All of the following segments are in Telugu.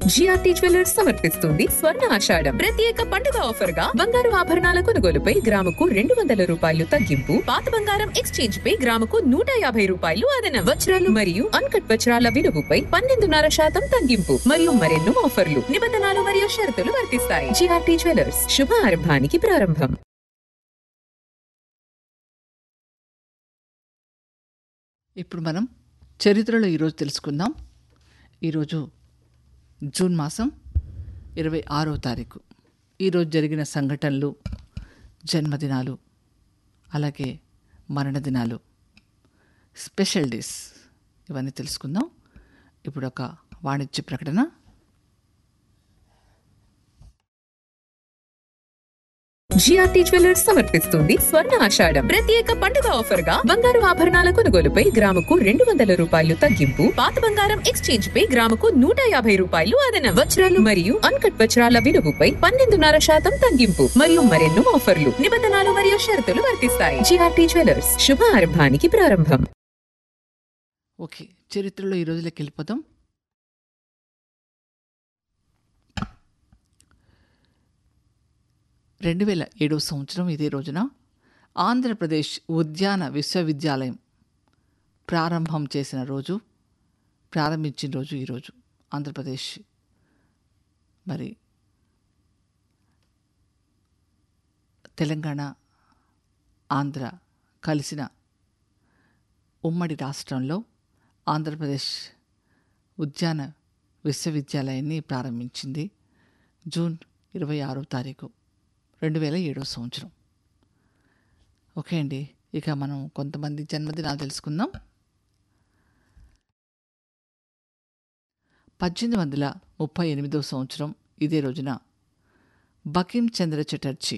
జిఆర్టీ జ్యువెలర్స్ సమర్పిస్తుంది స్వర్ణ ఆషాఢం ప్రత్యేక పండుగ ఆఫర్ గా బంగారు ఆభరణాల కొనుగోలుపై గ్రాముకు రెండు వందల రూపాయలు తగ్గింపు పాత బంగారం ఎక్స్చేంజ్ పై గ్రాముకు నూట యాభై రూపాయలు అదనం వజ్రాలు మరియు అన్కట్ వజ్రాల విలువపై పన్నెండున్నర శాతం తగ్గింపు మరియు మరెన్నో ఆఫర్లు నిబంధనలు మరియు షరతులు వర్తిస్తాయి జిఆర్టీ జ్యువెలర్స్ శుభ ఆరంభానికి ప్రారంభం ఇప్పుడు మనం చరిత్రలో ఈరోజు తెలుసుకుందాం ఈరోజు జూన్ మాసం ఇరవై ఆరో తారీఖు ఈరోజు జరిగిన సంఘటనలు జన్మదినాలు అలాగే మరణదినాలు స్పెషల్ డేస్ ఇవన్నీ తెలుసుకుందాం ఇప్పుడు ఒక వాణిజ్య ప్రకటన జిఆర్టీ జ్యువెలర్స్ సమర్పిస్తుంది స్వర్ణ ఆషాఢం ప్రత్యేక పండుగ ఆఫర్ గా బంగారు ఆభరణాల కొనుగోలుపై గ్రాముకు రెండు వందల రూపాయలు తగ్గింపు పాత బంగారం ఎక్స్చేంజ్ పై గ్రాముకు నూట యాభై రూపాయలు అదనం వజ్రాలు మరియు అన్కట్ వజ్రాల విలువపై పన్నెండున్నర శాతం తగ్గింపు మరియు మరెన్నో ఆఫర్లు నిబంధనలు మరియు షరతులు వర్తిస్తాయి జిఆర్టీ జ్యువెలర్స్ శుభ ఆరంభానికి ప్రారంభం ఓకే చరిత్రలో ఈ రోజులోకి వెళ్ళిపోదాం రెండు వేల ఏడవ సంవత్సరం ఇదే రోజున ఆంధ్రప్రదేశ్ ఉద్యాన విశ్వవిద్యాలయం ప్రారంభం చేసిన రోజు ప్రారంభించిన రోజు ఈరోజు ఆంధ్రప్రదేశ్ మరి తెలంగాణ ఆంధ్ర కలిసిన ఉమ్మడి రాష్ట్రంలో ఆంధ్రప్రదేశ్ ఉద్యాన విశ్వవిద్యాలయాన్ని ప్రారంభించింది జూన్ ఇరవై ఆరో తారీఖు రెండు వేల ఏడవ సంవత్సరం ఓకే అండి ఇక మనం కొంతమంది జన్మదినాలు తెలుసుకుందాం పద్దెనిమిది వందల ముప్పై ఎనిమిదవ సంవత్సరం ఇదే రోజున బకిం చంద్ర చటర్జీ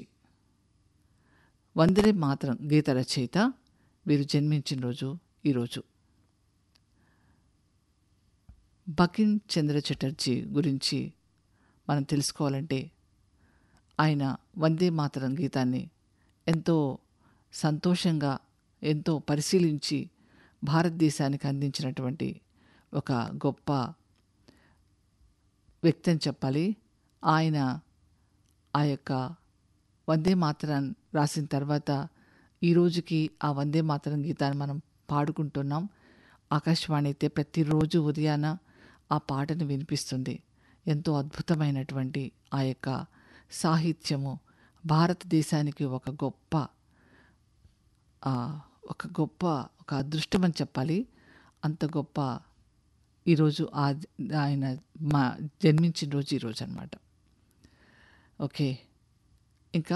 వందరే మాత్రం గీత రచయిత వీరు జన్మించిన రోజు ఈరోజు బకిం చంద్ర చటర్జీ గురించి మనం తెలుసుకోవాలంటే ఆయన వందే మాతరం గీతాన్ని ఎంతో సంతోషంగా ఎంతో పరిశీలించి భారతదేశానికి అందించినటువంటి ఒక గొప్ప వ్యక్తి అని చెప్పాలి ఆయన ఆ యొక్క వందే మాతరం రాసిన తర్వాత ఈ రోజుకి ఆ వందే మాతరం గీతాన్ని మనం పాడుకుంటున్నాం ఆకాశవాణి అయితే ప్రతిరోజు ఉదయాన ఆ పాటను వినిపిస్తుంది ఎంతో అద్భుతమైనటువంటి ఆ యొక్క సాహిత్యము భారతదేశానికి ఒక గొప్ప ఆ, ఒక గొప్ప ఒక అదృష్టం అని చెప్పాలి అంత గొప్ప ఈరోజు ఆ ఆయన మా జన్మించిన రోజు ఈరోజు అనమాట ఓకే ఇంకా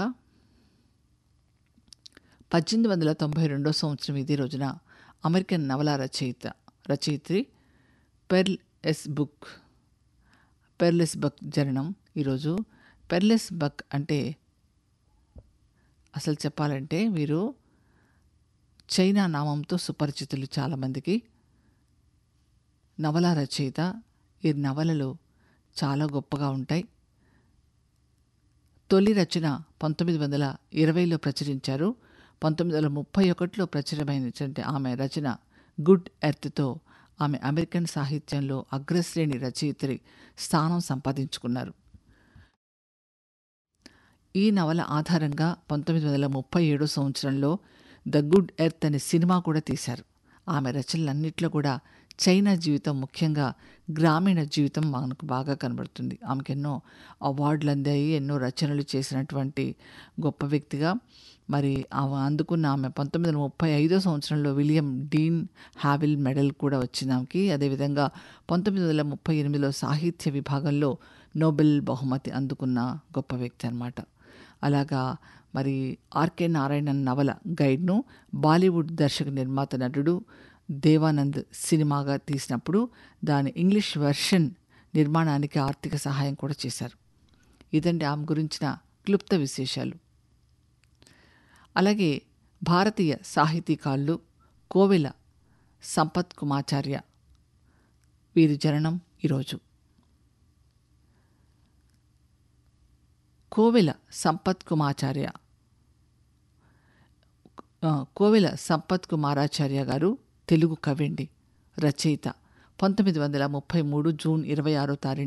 పద్దెనిమిది వందల తొంభై రెండో సంవత్సరం ఇదే రోజున అమెరికన్ నవల రచయిత రచయిత్రి Pearl S Buck Pearl S Buck జననం ఈరోజు పెర్లెస్ బక్ అంటే అసలు చెప్పాలంటే వీరు చైనా నామంతో సుపరిచితులు చాలామందికి నవల రచయిత ఈ నవలలు చాలా గొప్పగా ఉంటాయి తొలి రచన పంతొమ్మిది వందల ఇరవైలో ప్రచురించారు పంతొమ్మిది వందల ముప్పై ఒకటిలో ప్రచురమైనటువంటి ఆమె రచన గుడ్ ఎర్త్తో ఆమె అమెరికన్ సాహిత్యంలో అగ్రశ్రేణి రచయిత్రి స్థానం సంపాదించుకున్నారు ఈ నవల ఆధారంగా పంతొమ్మిది వందల ముప్పై ఏడో సంవత్సరంలో ద గుడ్ ఎర్త్ అనే సినిమా కూడా తీశారు ఆమె రచనలన్నింటిలో కూడా చైనా జీవితం ముఖ్యంగా గ్రామీణ జీవితం మనకు బాగా కనబడుతుంది ఆమెకు ఎన్నో అవార్డులు అందాయి ఎన్నో రచనలు చేసినటువంటి గొప్ప వ్యక్తిగా మరి ఆమె అందుకున్న ఆమె పంతొమ్మిది వందల ముప్పై ఐదో సంవత్సరంలో విలియం డీన్ హ్యావిల్ మెడల్ కూడా వచ్చింది ఆమెకి అదేవిధంగా పంతొమ్మిది వందల ముప్పై ఎనిమిదిలో సాహిత్య విభాగంలో నోబెల్ బహుమతి అందుకున్న గొప్ప వ్యక్తి అన్నమాట అలాగా మరి ఆర్కే నారాయణన్ నవల గైడ్ను బాలీవుడ్ దర్శక నిర్మాత నటుడు దేవానంద్ సినిమాగా తీసినప్పుడు దాని ఇంగ్లీష్ వెర్షన్ నిర్మాణానికి ఆర్థిక సహాయం కూడా చేశారు ఇదండి ఆమె గురించిన క్లుప్త విశేషాలు అలాగే భారతీయ సాహితీకారులు కోవెల సంపత్ కుమాచార్య వీరి జననం ఈరోజు కోవెల సంపత్ కుమాచార్య ఆ, కోవెల సంపత్ కుమారాచార్య గారు తెలుగు కవిండి రచయిత పంతొమ్మిది వందల ముప్పై మూడు జూన్ ఇరవై ఆరో తారీఖు